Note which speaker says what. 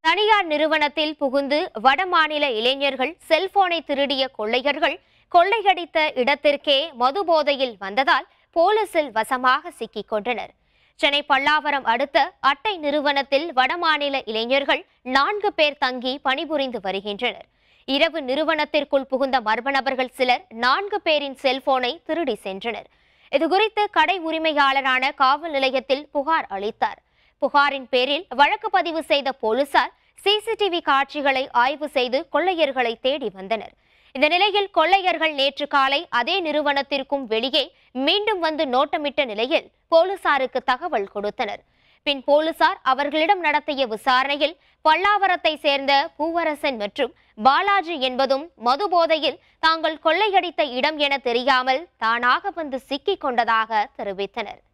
Speaker 1: தனியார் நிறுவனத்தில் புகுந்து வடமாநில இளைஞர்கள் செல்போனை திருடிய கொள்ளையர்கள் கொள்ளையடித்த இடத்திற்கே மது போதையில் வந்ததால் போலீசில் வசமாக சிக்கிக் கொண்டனர் சென்னை பல்லாவரம் அடுத்த அட்டை நிறுவனத்தில் வடமாநில இளைஞர்கள் நான்கு பேர் தங்கி பணிபுரிந்து வருகின்றனர் இரவு நிறுவனத்திற்குள் புகுந்த மர்ம நபர்கள் சிலர் நான்கு பேரின் செல்போனை திருடி சென்றனர் இதுகுறித்து கடை உரிமையாளரான காவல் நிலையத்தில் புகார் அளித்தார் புகாரின் பேரில் வழக்கு பதிவு செய்த போலீசார் சிசிடிவி காட்சிகளை ஆய்வு செய்து கொள்ளையர்களை தேடி வந்தனர் இந்த நிலையில் கொள்ளையர்கள் நேற்று காலை அதே நிறுவனத்திற்கும் வெளியே மீண்டும் வந்து நோட்டமிட்ட நிலையில் போலீசாருக்கு தகவல் கொடுத்தனர் பின் போலீசார் அவர்களிடம் நடத்திய விசாரணையில் பல்லாவரத்தை சேர்ந்த பூவரசன் மற்றும் பாலாஜி என்பதும் மது போதையில் தாங்கள் கொள்ளையடித்த இடம் என தெரியாமல் தானாக வந்து சிக்கிக் கொண்டதாக தெரிவித்தனர்